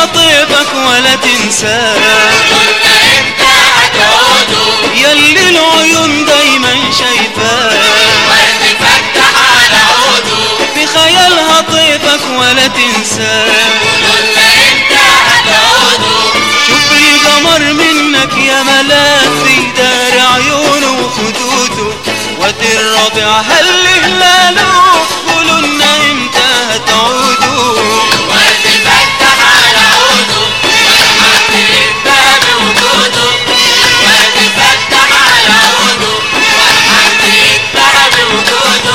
هطيبك ولا تنساه قلنا امتى هتعودوا يلي العيون دايما شايفاه ورد فتح على عوده في خيالها طيبك ولا تنساه قلنا امتى هتعودوا شوف القمر منك يا ملاك في دار عيونه وخدوده وادي الربيع هل هلاله قولوا لنا امتى هتعودوا ورد فتح على عوده والحمد لله بوجوده ورد فتح على عوده والحمد لله بوجوده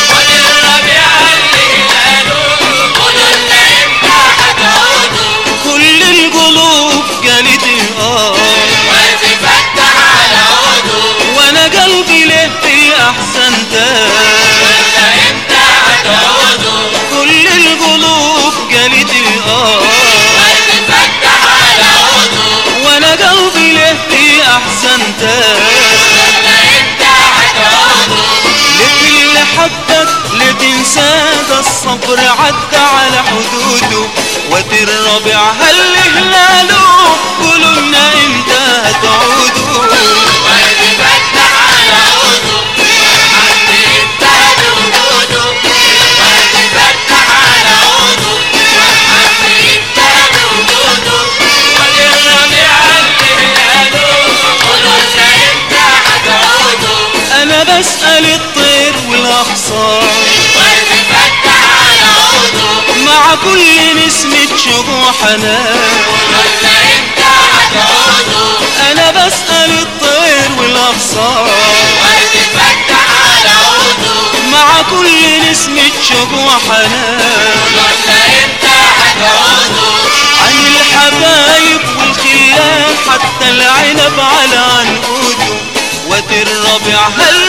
وللربيع اللي هلاله قولوا لنا امتى هتعودوا كل القلوب قالت اه ورد فتح على عوده وانا قلبي له في احسن دار قلنا امتى هتعودوا كل القلوب قالت اه ورد فتح على عوده وانا قلبي له في احسن دار قلنا امتى هتعودوا لك اللي حبك لتنساه ده الصبر عدى على حدوده وادي الربيع هل هلاله قولوا لنا امتى هتعودوا ورد فتح على عوده والحمد لله بوجوده ورد فتح على عوده والحمد لله بوجوده وللربيع اللي هلاله قولوا لنا امتى هتعودوا انا بسأل الطير والاغصان ورد فتح على عوده مع كل نسمة شجوع حنان قولوا لنا امتى هتعودوا انا بسأل الطير والاغصان ورد فتح على عوده مع كل نسمة شجوع حنان قلنا امتى هتعودوا عن الحبايب والخلان حتى العنب على عنقوده وادي الربيع هل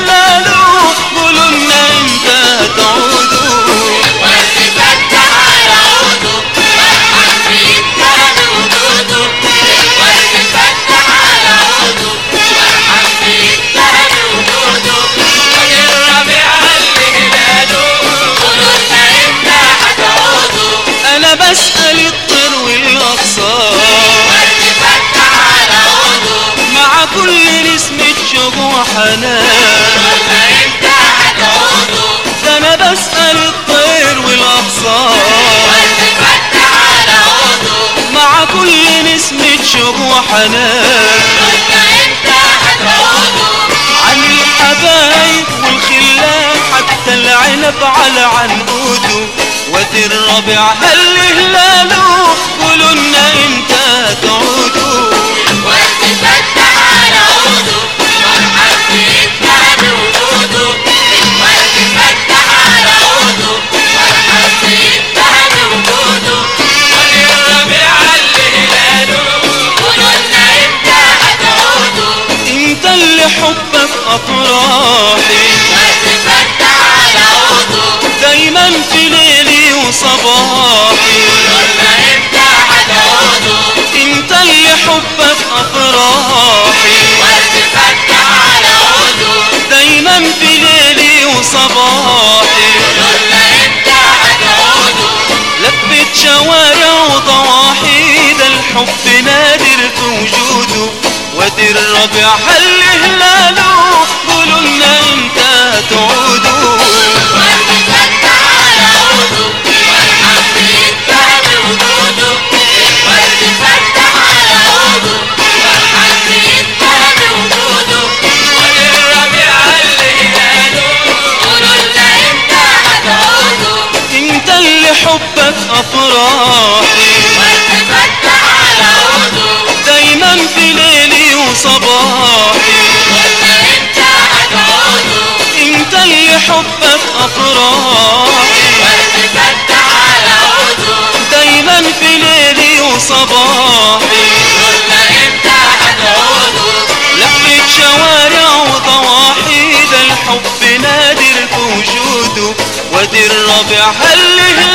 هلاله قولوا لنا امتى هتعودوا ورد فتح على عوده والحمد لله بوجوده ورد فتح على عوده والحمد لله بوجوده وللربيع اللي هلاله قولوا لنا امتى هتعودوا انا بسأل الطير والاغصان ورد فتح على عوده مع كل نسمة شجوع حنان قلنا امتى هتعودوا ده انا بسأل الطير والاغصان ورد فتح على عوده مع كل نسمة شجوع حنان قلنا امتى هتعودوا عن الحبايب والخلان حتى العنب على عنقوده وادي الربيع هل هلاله قولوا لنا امتى هتعودوا ورد فتح على عوده والحمد لله بوجوده ورد فتح على عوده والحمد لله بوجوده وللربيع اللي هلاله قولوا لنا امتى هتعودوا انت اللي حبك اطراحي ورد فتح على عوده دايما في ليلي وصباحي قولنا امتى هتعودوا انت اللي حبك افراحي ورد فتح على عوده دايما في ليلي وصباحي قولنا امتى هتعودوا لفت شوارع وضواحي ده الحب نادر في وجوده وادي الربيع هل هلاله قولوا لنا امتى هتعودوا ورد فتح على عوده والحمد لله بوجوده ورد فتح على عوده والحمد لله بوجوده وللربيع اللي هلاله قولوا لنا امتى هتعودوا انت اللي حبك افراحي ورد فتح على عوده دايما في ليلي وصباحي قولنا امتى هتعودوا انت اللي حبك افراحي ورد فتح على عوده دايما في ليلي وصباحي قولنا امتى هتعودوا لفت شوارع وضواحي ده الحب نادر في وجوده وادي الربيع هل